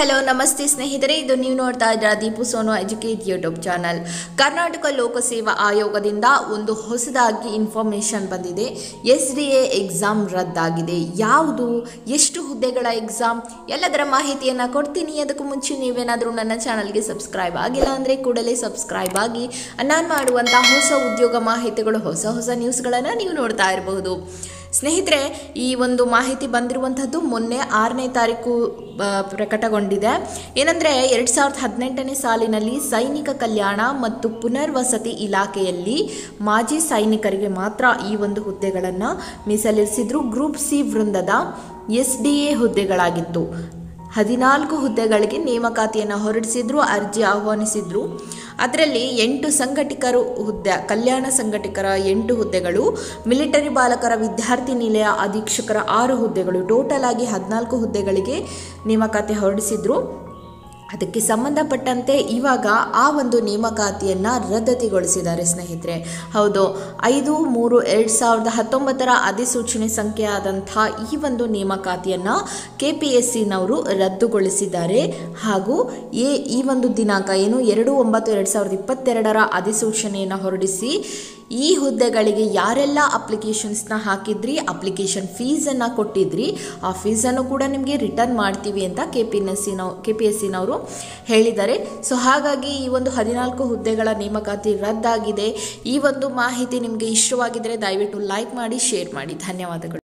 hello ನಮಸ್ತೆ ಸ್ನೇಹಿತರೆ ಇದು ನೀವು ನೋಡ್ತಾ ಇದ್ದೀರಾ Deepu Sonu educate YouTube channel Karnataka ಲೋಕಸೇವಾ ಆಯೋಗದಿಂದ ಒಂದು ಹೊಸದಾಗಿ ಇನ್ಫಾರ್ಮೇಷನ್ ಬಂದಿದೆ ಎಸ್ ಡಿ ಎ ಎಕ್ಸಾಮ್ ರದ್ದಾಗಿದೆ ಯಾವುದು ಎಷ್ಟು ಹುದ್ದೆಗಳ ಎಕ್ಸಾಮ್ ಎಲ್ಲದರ ಮಾಹಿತಿಯನ್ನು ಕೊಡ್ತೀನಿ ಅದಕ್ಕೂ ಮುಂಚೆ ನೀವೇನಾದರೂ ನನ್ನ ಚಾನಲ್ಗೆ ಸಬ್ಸ್ಕ್ರೈಬ್ ಆಗಿಲ್ಲ ಅಂದರೆ ಕೂಡಲೇ ಸಬ್ಸ್ಕ್ರೈಬ್ ಆಗಿ ನಾನು ಮಾಡುವಂಥ ಹೊಸ ಉದ್ಯೋಗ ಮಾಹಿತಿಗಳು ಹೊಸ ಹೊಸ ನ್ಯೂಸ್ಗಳನ್ನು ನೀವು ನೋಡ್ತಾ ಇರಬಹುದು ಸ್ನೇಹಿತರೆ ಈ ಒಂದು ಮಾಹಿತಿ ಬಂದಿರುವಂಥದ್ದು ಮೊನ್ನೆ ಆರನೇ ತಾರೀಕು ಆ, ಪ್ರಕಟಗೊಂಡಿದೆ ಏನಂದರೆ ಎರಡು ಸಾವಿರದ ಹದಿನೆಂಟನೇ ಸಾಲಿನಲ್ಲಿ ಸೈನಿಕ ಕಲ್ಯಾಣ ಮತ್ತು ಪುನರ್ವಸತಿ ಇಲಾಖೆಯಲ್ಲಿ ಮಾಜಿ ಸೈನಿಕರಿಗೆ ಮಾತ್ರ ಈ ಒಂದು ಹುದ್ದೆಗಳನ್ನು ಮೀಸಲಿರಿಸಿದ್ರು ಗ್ರೂಪ್ ಸಿ ವೃಂದದ ಎಸ್ ಡಿ ಎ ಹುದ್ದೆಗಳಾಗಿತ್ತು ಹದಿನಾಲ್ಕು ಹುದ್ದೆಗಳಿಗೆ ನೇಮಕಾತಿಯನ್ನು ಹೊರಡಿಸಿದ್ರು ಅರ್ಜಿ ಆಹ್ವಾನಿಸಿದ್ರು ಅದರಲ್ಲಿ ಎಂಟು ಸಂಘಟಕರು ಹುದ್ದೆ ಕಲ್ಯಾಣ ಸಂಘಟಕರ ಎಂಟು ಹುದ್ದೆಗಳು ಮಿಲಿಟರಿ ಬಾಲಕರ ವಿದ್ಯಾರ್ಥಿ ನಿಲಯ ಅಧೀಕ್ಷಕರ ಆರು ಹುದ್ದೆಗಳು ಟೋಟಲ್ ಆಗಿ ಹದಿನಾಲ್ಕು ಹುದ್ದೆಗಳಿಗೆ ನೇಮಕಾತಿ ಹೊರಡಿಸಿದ್ರು ಅದಕ್ಕೆ ಸಂಬಂಧಪಟ್ಟಂತೆ ಇವಾಗ ಆ ಒಂದು ನೇಮಕಾತಿಯನ್ನು ರದ್ದತಿಗೊಳಿಸಿದ್ದಾರೆ ಸ್ನೇಹಿತರೆ ಹೌದು ಐದು ಮೂರು ಎರಡು ಸಾವಿರದ ಹತ್ತೊಂಬತ್ತರ ಅಧಿಸೂಚನೆ ಸಂಖ್ಯೆ ಆದಂಥ ಈ ಒಂದು ನೇಮಕಾತಿಯನ್ನು ಕೆ ಪಿ ಎಸ್ ಸಿನವರು ರದ್ದುಗೊಳಿಸಿದ್ದಾರೆ ಹಾಗೂ ಎ ಈ ಒಂದು ದಿನಾಂಕ ಏನು ಎರಡು ಒಂಬತ್ತು ಎರಡು ಸಾವಿರದ ಇಪ್ಪತ್ತೆರಡರ ಅಧಿಸೂಚನೆಯನ್ನು ಹೊರಡಿಸಿ ಈ ಹುದ್ದೆಗಳಿಗೆ ಯಾರೆಲ್ಲ ಅಪ್ಲಿಕೇಶನ್ಸ್ನ ಹಾಕಿದ್ರಿ ಅಪ್ಲಿಕೇಶನ್ ಫೀಸನ್ನು ಕೊಟ್ಟಿದ್ರಿ ಆ ಫೀಸನ್ನು ಕೂಡ ನಿಮಗೆ ರಿಟರ್ನ್ ಮಾಡ್ತೀವಿ ಅಂತ ಕೆ ಪಿ ಎಸ್ ಸಿ ನಾವು ಕೆ ಪಿ ಎಸ್ ಸಿನವರು ಹೇಳಿದ್ದಾರೆ ಸೊ ಹಾಗಾಗಿ ಈ ಒಂದು ಹದಿನಾಲ್ಕು ಹುದ್ದೆಗಳ ನೇಮಕಾತಿ ರದ್ದಾಗಿದೆ ಈ ಒಂದು ಮಾಹಿತಿ ನಿಮಗೆ ಇಷ್ಟವಾಗಿದ್ದರೆ ದಯವಿಟ್ಟು ಲೈಕ್ ಮಾಡಿ ಶೇರ್ ಮಾಡಿ ಧನ್ಯವಾದಗಳು